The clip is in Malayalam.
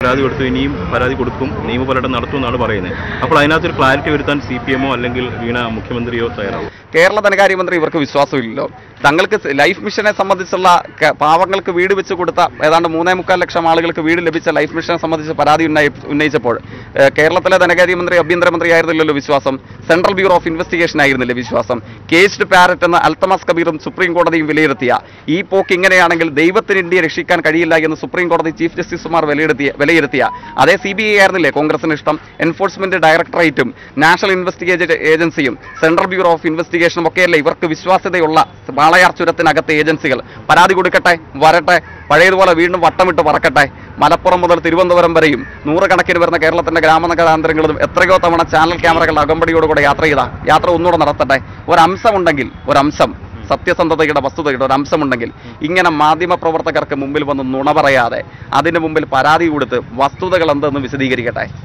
പരാതി കൊടുത്തു ഇനിയും പരാതി കൊടുക്കും നിയമപോരാട്ടം നടത്തുമെന്നാണ് പറയുന്നത് അപ്പോൾ അതിനകത്തൊരു ക്ലാരിറ്റി വരുത്താൻ സി പി എമ്മോ അല്ലെങ്കിൽ വീണ മുഖ്യമന്ത്രിയോ തയ്യാറാവും കേരള ധനകാര്യമന്ത്രി ഇവർക്ക് വിശ്വാസമില്ലല്ലോ തങ്ങൾക്ക് സ് ലൈഫ് മിഷനെ സംബന്ധിച്ചുള്ള ക- പാവങ്ങൾക്ക് വീട് വെച്ച് കൊടുത്ത ഏതാണ്ട് മൂന്നേ മുക്കാൽ ലക്ഷം ആളുകൾക്ക് വീട് ലഭിച്ച ലൈഫ് മിഷനെ സംബന്ധിച്ച് പരാതി ഉന്നയി ഉന്നയിച്ചപ്പോൾ ഏഹ്, കേരളത്തിലെ ധനകാര്യമന്ത്രി ആഭ്യന്തരമന്ത്രി ആയിരുന്നില്ലല്ലോ വിശ്വാസം സെൻട്രൽ ബ്യൂറോ ഓഫ് ഇൻവെസ്റ്റിഗേഷൻ ആയിരുന്നില്ലേ വിശ്വാസം കേസ്ഡ് പാരറ്റ് എന്ന അൽത്തമസ് കബീറും സുപ്രീം കോടതിയും വിലയിരുത്തിയ ഈ പോക്ക് ഇങ്ങനെയാണെങ്കിൽ ദൈവത്തിന് ഇന്ത്യയെ രക്ഷിക്കാൻ കഴിയില്ല എന്ന് സുപ്രീം കോടതി ചീഫ് ജസ്റ്റിസുമാർ വിലയിരുത്തിയ വിലയിരുത്തിയ അതേ സി ബി ഐ ആയിരുന്നില്ലേ കോൺഗ്രസിന് ഇഷ്ടം എൻഫോഴ്സ്മെന്റ് ഡയറക്ടറേറ്റും നാഷണൽ ഇൻവെസ്റ്റിഗേഷൻ ഏജൻസിയും സെൻട്രൽ ബ്യൂറോ ഓഫ് ഇൻവെസ്റ്റിഗേഷനും ഒക്കെയല്ലേ ഇവർക്ക് വിശ്വാസ്യതയുള്ള വാളയാർ ചുരത്തിനകത്തെ ഏജൻസികൾ പരാതി കൊടുക്കട്ടെ വരട്ടെ പഴയതുപോലെ വീണ്ടും വട്ടമിട്ട് പറക്കട്ടെ മലപ്പുറം മുതൽ തിരുവനന്തപുരം വരെയും നൂറുകണക്കിന് വരുന്ന കേരളത്തിന്റെ ഗ്രാമനഗരാന്തരങ്ങളിലും എത്രയോ തവണ ചാനൽ ക്യാമറകളുടെ അകമ്പടിയോടുകൂടെ യാത്ര ചെയ്ത യാത്ര ഒന്നുകൂടെ നടത്തട്ടെ ഒരംശമുണ്ടെങ്കിൽ ഒരംശം സത്യസന്ധതയുടെ വസ്തുതയുടെ ഒരു അംശമുണ്ടെങ്കിൽ ഇങ്ങനെ മാധ്യമ പ്രവർത്തകർക്ക് മുമ്പിൽ വന്ന് നുണ പറയാതെ അതിന് മുമ്പിൽ പരാതി കൊടുത്ത് വസ്തുതകൾ എന്തെന്ന് വിശദീകരിക്കട്ടെ